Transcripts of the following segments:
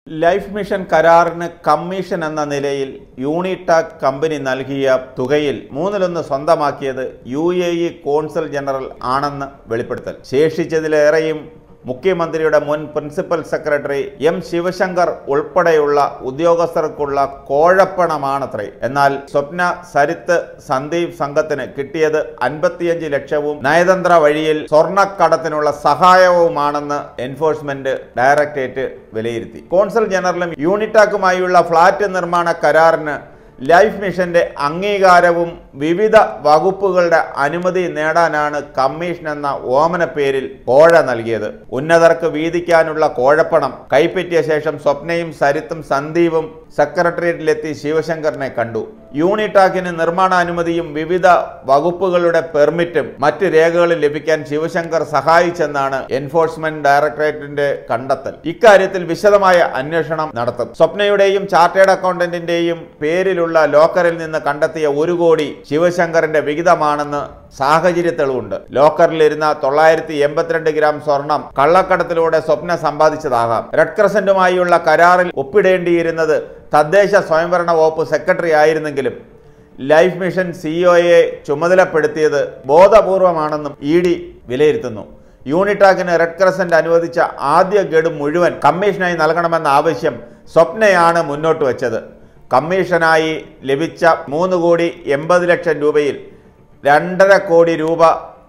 life mission കരാറിന് commission എന്ന നിലയിൽ യൂണിടാക് കമ്പനി നൽകിയ തുകയിൽ മൂന്നിലൊന്ന് സ്വന്തമാക്കിയത് U A E consul general ആണെന്ന് വെളിപ്പെടുത്തൽ ശേഷിച്ചതിലേറെയും മുഖ്യമന്ത്രിയുടെ മുൻ പ്രിൻസിപ്പൽ സെക്രട്ടറി എം ശിവശങ്കർ ഉൾപ്പെടെയുള്ള ഉദ്യോഗസ്ഥർക്കുള്ള കോഴപ്പണമാണത്രേ എന്നാൽ സ്വപ്ന സരിത്ത് സന്ദീപ് സംഘത്തിന് കിട്ടിയത് അൻപത്തിയഞ്ച് ലക്ഷവും നയതന്ത്ര വഴിയിൽ സ്വർണ്ണക്കടത്തിനുള്ള സഹായവുമാണെന്ന് എൻഫോഴ്സ്മെന്റ് ഡയറക്ടറേറ്റ് വിലയിരുത്തി കോൺസൽ ജനറലും യൂണിറ്റാക്കുമായുള്ള ഫ്ളാറ്റ് നിർമ്മാണ കരാറിന് ലൈഫ് മിഷന്റെ അംഗീകാരവും വിവിധ വകുപ്പുകളുടെ അനുമതി നേടാനാണ് കമ്മീഷൻ എന്ന ഓമന പേരിൽ കോഴ നൽകിയത് ഉന്നതർക്ക് വീതിക്കാനുള്ള കോഴപ്പണം കൈപ്പറ്റിയ ശേഷം സ്വപ്നയും സരിത്തും സന്ദീപും സെക്രട്ടേറിയറ്റിലെത്തി ശിവശങ്കറിനെ കണ്ടു യൂണിടാക്കിന് നിർമ്മാണാനുമതിയും വിവിധ വകുപ്പുകളുടെ പെർമിറ്റും മറ്റ് രേഖകളും ലഭിക്കാൻ ശിവശങ്കർ സഹായിച്ചെന്നാണ് എൻഫോഴ്സ്മെന്റ് ഡയറക്ടറേറ്റിന്റെ കണ്ടെത്തൽ ഇക്കാര്യത്തിൽ വിശദമായ അന്വേഷണം നടത്തും സ്വപ്നയുടെയും ചാർട്ടേഡ് അക്കൗണ്ടന്റിന്റെയും പേരിലുള്ള ലോക്കറിൽ നിന്ന് കണ്ടെത്തിയ ഒരു കോടി ശിവശങ്കറിന്റെ വിഹിതമാണെന്ന് സാഹചര്യ തെളിവുണ്ട് ലോക്കറിലിരുന്ന തൊള്ളായിരത്തി എൺപത്തിരണ്ട് ഗ്രാം സ്വർണം കള്ളക്കടത്തിലൂടെ സ്വപ്ന സമ്പാദിച്ചതാകാം റെഡ് ക്രസന്റുമായുള്ള കരാറിൽ ഒപ്പിടേണ്ടിയിരുന്നത് തദ്ദേശ സ്വയംഭരണ വകുപ്പ് സെക്രട്ടറി ആയിരുന്നെങ്കിലും ലൈഫ് മിഷൻ സിഇഒയെ ചുമതലപ്പെടുത്തിയത് ബോധപൂർവമാണെന്നും ഇ ഡി വിലയിരുത്തുന്നു യൂണിടാക്കിന് റെഡ് ക്രസന്റ് അനുവദിച്ച ആദ്യ ഗഡു മുഴുവൻ കമ്മീഷനായി നൽകണമെന്ന ആവശ്യം സ്വപ്നയാണ് മുന്നോട്ട് വച്ചത് കമ്മീഷനായി ലഭിച്ച മൂന്ന് കോടി എൺപത് ലക്ഷം രൂപയിൽ രണ്ടര കോടി രൂപ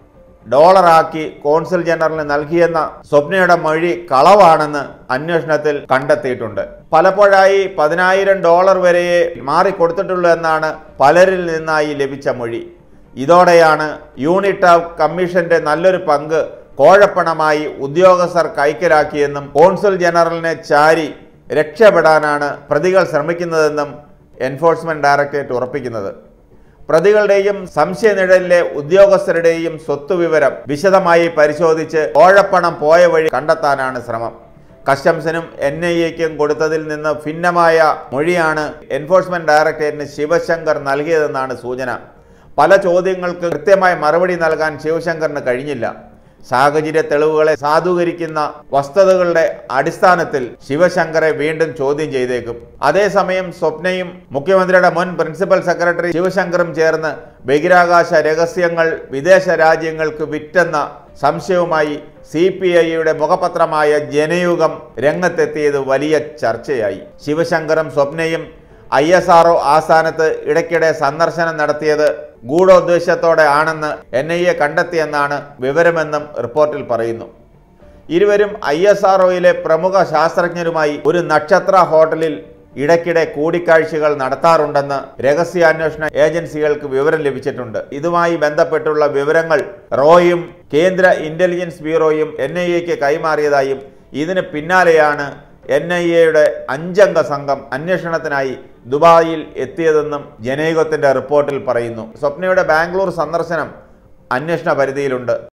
ഡോളറാക്കി കോൺസുൽ ജനറലിന് നൽകിയെന്ന സ്വപ്നയുടെ മൊഴി കളവാണെന്ന് അന്വേഷണത്തിൽ കണ്ടെത്തിയിട്ടുണ്ട് പലപ്പോഴായി പതിനായിരം ഡോളർ വരെ മാറിക്കൊടുത്തിട്ടുള്ളൂ എന്നാണ് പലരിൽ നിന്നായി ലഭിച്ച മൊഴി ഇതോടെയാണ് യൂണിറ്റ് ഓഫ് കമ്മീഷന്റെ നല്ലൊരു പങ്ക് കോഴപ്പണമായി ഉദ്യോഗസ്ഥർ കൈക്കലാക്കിയെന്നും കോൺസുൽ ജനറലിനെ ചാരി രക്ഷപ്പെടാനാണ് പ്രതികൾ ശ്രമിക്കുന്നതെന്നും എൻഫോഴ്സ്മെന്റ് ഡയറക്ടറേറ്റ് ഉറപ്പിക്കുന്നത് പ്രതികളുടെയും സംശയനിഴലിലെ ഉദ്യോഗസ്ഥരുടെയും സ്വത്തുവിവരം വിശദമായി പരിശോധിച്ച് കോഴപ്പണം പോയ വഴി കണ്ടെത്താനാണ് ശ്രമം കസ്റ്റംസിനും എൻ ഐ എക്കും കൊടുത്തതിൽ നിന്ന് ഭിന്നമായ മൊഴിയാണ് എൻഫോഴ്സ്മെന്റ് ഡയറക്ടറേറ്റിന് ശിവശങ്കർ നൽകിയതെന്നാണ് സൂചന പല ചോദ്യങ്ങൾക്ക് കൃത്യമായ മറുപടി നൽകാൻ ശിവശങ്കറിന് കഴിഞ്ഞില്ല സാഹചര്യ തെളിവുകളെ സാധൂകരിക്കുന്ന വസ്തുതകളുടെ അടിസ്ഥാനത്തിൽ ശിവശങ്കറെ വീണ്ടും ചോദ്യം ചെയ്തേക്കും അതേസമയം സ്വപ്നയും മുഖ്യമന്ത്രിയുടെ മുൻ പ്രിൻസിപ്പൽ സെക്രട്ടറി ശിവശങ്കറും ചേർന്ന് ബഹിരാകാശ രഹസ്യങ്ങൾ വിദേശ രാജ്യങ്ങൾക്ക് വിറ്റെന്ന സംശയവുമായി സി പി ഐയുടെ മുഖപത്രമായ ജനയുഗം രംഗത്തെത്തിയത് വലിയ ചർച്ചയായി ശിവശങ്കറും സ്വപ്നയും ഐ എസ് ആർഒ ആസ്ഥാനത്ത് ഇടയ്ക്കിടെ സന്ദർശനം നടത്തിയത് ഗൂഢോദ്ദേശത്തോടെ ആണെന്ന് എൻ ഐ എ കണ്ടെത്തിയെന്നാണ് വിവരമെന്നും റിപ്പോർട്ടിൽ പറയുന്നു ഇരുവരും ഐ എസ് ആർഒയിലെ പ്രമുഖ ശാസ്ത്രജ്ഞരുമായി ഒരു നക്ഷത്ര ഹോട്ടലിൽ ഇടയ്ക്കിടെ കൂടിക്കാഴ്ചകൾ നടത്താറുണ്ടെന്ന് രഹസ്യാന്വേഷണ ഏജൻസികൾക്ക് വിവരം ലഭിച്ചിട്ടുണ്ട് ഇതുമായി ബന്ധപ്പെട്ടുള്ള വിവരങ്ങൾ റോയും കേന്ദ്ര ഇന്റലിജൻസ് ബ്യൂറോയും എൻ ഐ എക്ക് കൈമാറിയതായും ഇതിന് പിന്നാലെയാണ് എൻ ഐ എയുടെ അഞ്ചംഗ സംഘം അന്വേഷണത്തിനായി ദുബായിൽ എത്തിയതെന്നും ജനയുഗത്തിന്റെ റിപ്പോർട്ടിൽ പറയുന്നു സ്വപ്നയുടെ ബാംഗ്ലൂർ സന്ദർശനം അന്വേഷണ പരിധിയിലുണ്ട്